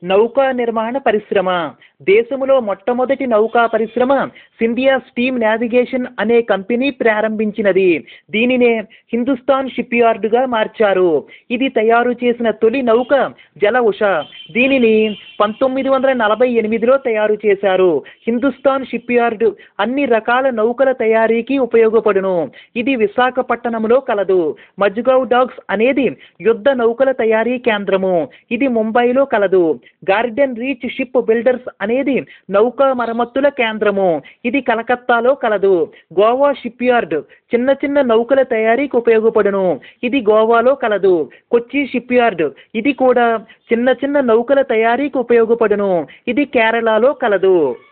నౌకా నిర్మాణ పరిశ్రమ దేశములో మొట్టమొదటి నౌకా పరిశ్రమ సింధియా స్టీమ్ నావిగేషన్ అనే కంపెనీ ప్రారంభించినది దీనినే హిందుస్థాన్ షిప్ యార్డుగా మార్చారు ఇది తయారు చేసిన తొలి నౌక జల ఉష దీనిని పంతొమ్మిది వందల నలభై ఎనిమిదిలో తయారు చేశారు హిందుస్థాన్ షిప్ యార్డ్ అన్ని రకాల నౌకల తయారీకి ఉపయోగపడును ఇది విశాఖపట్టణంలో కలదు మజ్గావ్ డాగ్స్ అనేది యుద్ధ నౌకల తయారీ కేంద్రము ఇది ముంబైలో కలదు గార్డెన్ రీచ్ షిప్ బిల్డర్స్ అనేది నౌకా మరమ్మతుల కేంద్రము ఇది కలకత్తాలో కలదు గోవా షిప్ యార్డ్ చిన్న చిన్న నౌకల తయారీకి ఉపయోగపడును ఇది గోవాలో కలదు కొచ్చి షిప్ యార్డ్ ఇది కూడా చిన్న చిన్న నౌకల తయారీకి ఉపయోగపడును ఇది కేరళలో కలదు